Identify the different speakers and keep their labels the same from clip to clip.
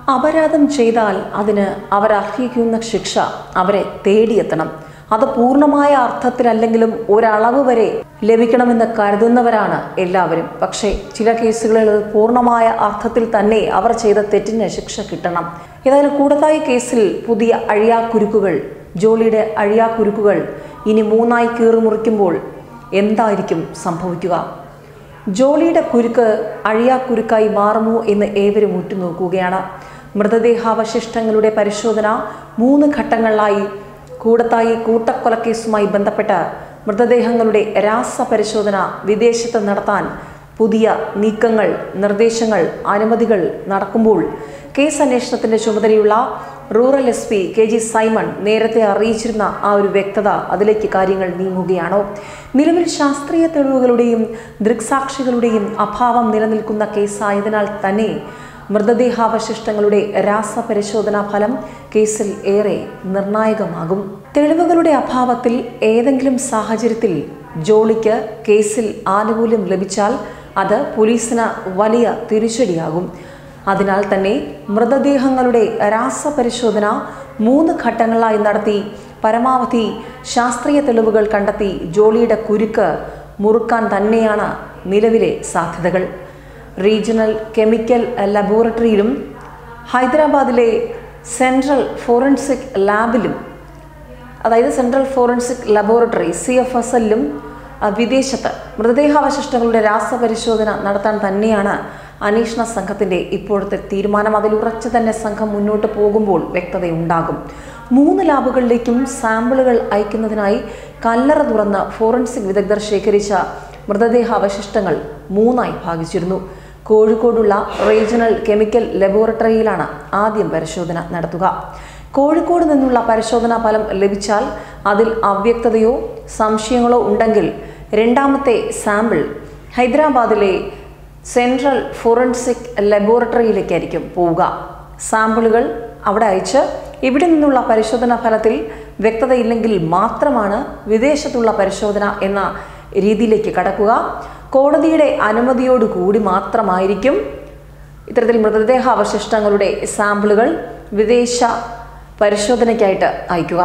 Speaker 1: അപരാധം ചെയ്താൽ അതിന് അവരർഹിക്കുന്ന ശിക്ഷ അവരെ തേടിയെത്തണം അത് പൂർണ്ണമായ അർത്ഥത്തിലല്ലെങ്കിലും ഒരളവ് വരെ ലഭിക്കണമെന്ന് കരുതുന്നവരാണ് എല്ലാവരും പക്ഷേ ചില കേസുകളിൽ അത് പൂർണ്ണമായ അർത്ഥത്തിൽ തന്നെ അവർ ചെയ്ത തെറ്റിന് ശിക്ഷ കിട്ടണം ഏതായാലും കൂടത്തായി കേസിൽ പുതിയ അഴിയാക്കുരുക്കുകൾ ജോളിയുടെ അഴിയാക്കുരുക്കുകൾ ഇനി മൂന്നായി കീറിമുറിക്കുമ്പോൾ എന്തായിരിക്കും സംഭവിക്കുക ജോളിയുടെ കുരുക്ക് അഴിയാക്കുരുക്കായി മാറുമോ എന്ന് ഏവരും ഉറ്റുനോക്കുകയാണ് മൃതദേഹാവശിഷ്ടങ്ങളുടെ പരിശോധന മൂന്ന് ഘട്ടങ്ങളിലായി കൂടത്തായി കൂട്ടക്കൊലക്കേസുമായി ബന്ധപ്പെട്ട് മൃതദേഹങ്ങളുടെ രാസപരിശോധന വിദേശത്ത് നടത്താൻ പുതിയ നീക്കങ്ങൾ നിർദ്ദേശങ്ങൾ അനുമതികൾ നടക്കുമ്പോൾ കേസ് അന്വേഷണത്തിന്റെ ചുമതലയുള്ള rural S P K G Simon നേരത്തെ അറിയിച്ചിരുന്ന ആ ഒരു വ്യക്തത അതിലേക്ക് കാര്യങ്ങൾ നീങ്ങുകയാണോ നിലവിൽ ശാസ്ത്രീയ തെളിവുകളുടെയും ദൃക്സാക്ഷികളുടെയും അഭാവം നിലനിൽക്കുന്ന കേസായതിനാൽ തന്നെ മൃതദേഹാവശിഷ്ടങ്ങളുടെ രാസപരിശോധനാ ഫലം കേസിൽ ഏറെ നിർണായകമാകും തെളിവുകളുടെ അഭാവത്തിൽ ഏതെങ്കിലും സാഹചര്യത്തിൽ ജോളിക്ക് കേസിൽ ആനുകൂല്യം ലഭിച്ചാൽ അത് പോലീസിന് വലിയ തിരിച്ചടിയാകും അതിനാൽ തന്നെ മൃതദേഹങ്ങളുടെ രാസപരിശോധന മൂന്ന് ഘട്ടങ്ങളായി നടത്തി പരമാവധി ശാസ്ത്രീയ തെളിവുകൾ കണ്ടെത്തി ജോളിയുടെ കുരുക്ക് മുറുക്കാൻ തന്നെയാണ് നിലവിലെ സാധ്യതകൾ റീജിയണൽ കെമിക്കൽ ലബോറട്ടറിയിലും ഹൈദരാബാദിലെ സെൻട്രൽ ഫോറൻസിക് ലാബിലും അതായത് central forensic laboratory C F S എല്ലിലും വിദേശത്ത് മൃതദേഹാവശിഷ്ടങ്ങളുടെ രാസപരിശോധന നടത്താൻ തന്നെയാണ് അന്വേഷണ സംഘത്തിന്റെ ഇപ്പോഴത്തെ തീരുമാനം അതിൽ ഉറച്ചു തന്നെ സംഘം മുന്നോട്ട് പോകുമ്പോൾ വ്യക്തതയുണ്ടാകും മൂന്ന് ലാബുകളിലേക്കും സാമ്പിളുകൾ അയക്കുന്നതിനായി കല്ലറ തുറന്ന് ഫോറൻസിക് വിദഗ്ധർ ശേഖരിച്ച മൃതദേഹാവശിഷ്ടങ്ങൾ മൂന്നായി ഭാഗിച്ചിരുന്നു കോഴിക്കോടുള്ള റീജിയണൽ കെമിക്കൽ ലബോറട്ടറിയിലാണ് ആദ്യം പരിശോധന നടത്തുക കോഴിക്കോട് നിന്നുള്ള പരിശോധനാ ഫലം ലഭിച്ചാൽ അതിൽ അവ്യക്തതയോ സംശയങ്ങളോ ഉണ്ടെങ്കിൽ രണ്ടാമത്തെ സാമ്പിൾ ഹൈദരാബാദിലെ സെൻട്രൽ ഫോറൻസിക് ലബോറട്ടറിയിലേക്കായിരിക്കും പോവുക സാമ്പിളുകൾ അവിടെ അയച്ച് ഇവിടെ നിന്നുള്ള പരിശോധനാ ഫലത്തിൽ വ്യക്തതയില്ലെങ്കിൽ മാത്രമാണ് വിദേശത്തുള്ള പരിശോധന എന്ന രീതിയിലേക്ക് കടക്കുക കോടതിയുടെ അനുമതിയോടുകൂടി മാത്രമായിരിക്കും ഇത്തരത്തിൽ മൃതദേഹ അവശിഷ്ടങ്ങളുടെ സാമ്പിളുകൾ വിദേശ പരിശോധനയ്ക്കായിട്ട് അയക്കുക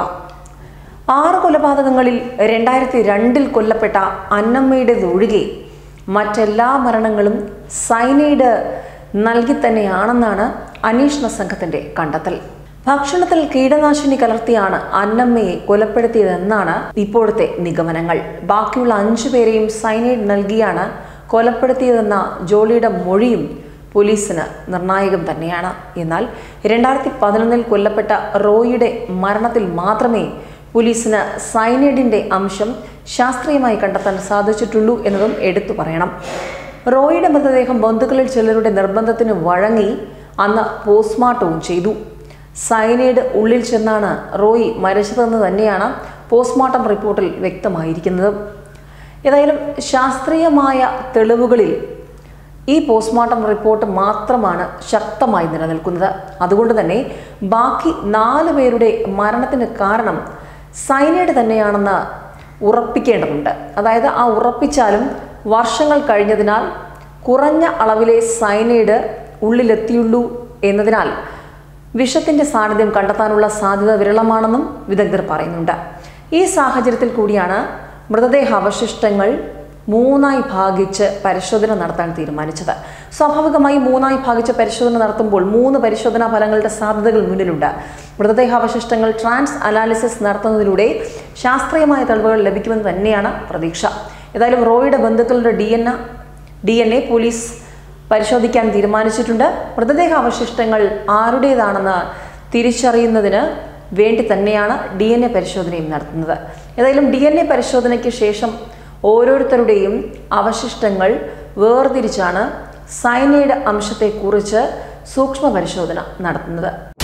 Speaker 1: ആറ് കൊലപാതകങ്ങളിൽ രണ്ടായിരത്തി രണ്ടിൽ കൊല്ലപ്പെട്ട അന്നമ്മയുടേതൊഴികെ മറ്റെല്ലാ മരണങ്ങളും സൈനൈഡ് നൽകി തന്നെയാണെന്നാണ് അന്വേഷണ സംഘത്തിന്റെ കണ്ടെത്തൽ ഭക്ഷണത്തിൽ കീടനാശിനി കലർത്തിയാണ് അന്നമ്മയെ കൊലപ്പെടുത്തിയതെന്നാണ് ഇപ്പോഴത്തെ നിഗമനങ്ങൾ ബാക്കിയുള്ള അഞ്ചു പേരെയും സൈനൈഡ് നൽകിയാണ് കൊലപ്പെടുത്തിയതെന്ന ജോളിയുടെ മൊഴിയും പോലീസിന് നിർണായകം തന്നെയാണ് എന്നാൽ രണ്ടായിരത്തി പതിനൊന്നിൽ കൊല്ലപ്പെട്ട റോയിയുടെ മരണത്തിൽ മാത്രമേ പോലീസിന് സൈനൈഡിന്റെ അംശം ശാസ്ത്രീയമായി കണ്ടെത്താൻ സാധിച്ചിട്ടുള്ളൂ എന്നതും എടുത്തു പറയണം റോയിയുടെ മൃതദേഹം ബന്ധുക്കളിൽ ചിലരുടെ നിർബന്ധത്തിന് വഴങ്ങി അന്ന് പോസ്റ്റ്മോർട്ടവും ചെയ്തു സൈനൈഡ് ഉള്ളിൽ ചെന്നാണ് റോയി മരിച്ചതെന്ന് തന്നെയാണ് പോസ്റ്റ്മോർട്ടം റിപ്പോർട്ടിൽ വ്യക്തമായിരിക്കുന്നത് ഏതായാലും ശാസ്ത്രീയമായ തെളിവുകളിൽ ഈ പോസ്റ്റ്മോർട്ടം റിപ്പോർട്ട് മാത്രമാണ് ശക്തമായി നിലനിൽക്കുന്നത് അതുകൊണ്ട് തന്നെ ബാക്കി നാല് പേരുടെ മരണത്തിന് കാരണം സൈനൈഡ് തന്നെയാണെന്ന് ഉറപ്പിക്കേണ്ടതുണ്ട് അതായത് ആ ഉറപ്പിച്ചാലും വർഷങ്ങൾ കഴിഞ്ഞതിനാൽ കുറഞ്ഞ അളവിലെ സൈനൈഡ് ഉള്ളിലെത്തിയുള്ളൂ എന്നതിനാൽ വിഷത്തിന്റെ സാന്നിധ്യം കണ്ടെത്താനുള്ള സാധ്യത വിരളമാണെന്നും വിദഗ്ധർ പറയുന്നുണ്ട് ഈ സാഹചര്യത്തിൽ കൂടിയാണ് മൃതദേഹ അവശിഷ്ടങ്ങൾ മൂന്നായി ഭാഗിച്ച് പരിശോധന നടത്താൻ തീരുമാനിച്ചത് സ്വാഭാവികമായി മൂന്നായി ഭാഗിച്ച് പരിശോധന നടത്തുമ്പോൾ മൂന്ന് പരിശോധനാ ഫലങ്ങളുടെ സാധ്യതകൾ മുന്നിലുണ്ട് മൃതദേഹാവശിഷ്ടങ്ങൾ ട്രാൻസ് അനാലിസിസ് നടത്തുന്നതിലൂടെ ശാസ്ത്രീയമായ തെളിവുകൾ ലഭിക്കുമെന്ന് തന്നെയാണ് പ്രതീക്ഷ ഏതായാലും റോയിയുടെ ബന്ധുക്കളുടെ D N D N A police പരിശോധിക്കാൻ തീരുമാനിച്ചിട്ടുണ്ട് മൃതദേഹാവശിഷ്ടങ്ങൾ ആരുടേതാണെന്ന് തിരിച്ചറിയുന്നതിന് വേണ്ടി തന്നെയാണ് ഡി എൻ എ പരിശോധനയും നടത്തുന്നത് ഏതായാലും ഡി എൻ എ പരിശോധനയ്ക്ക് ശേഷം ഓരോരുത്തരുടെയും അവശിഷ്ടങ്ങൾ വേർതിരിച്ചാണ് സൈനൈഡ് അംശത്തെക്കുറിച്ച് സൂക്ഷ്മ പരിശോധന നടത്തുന്നത്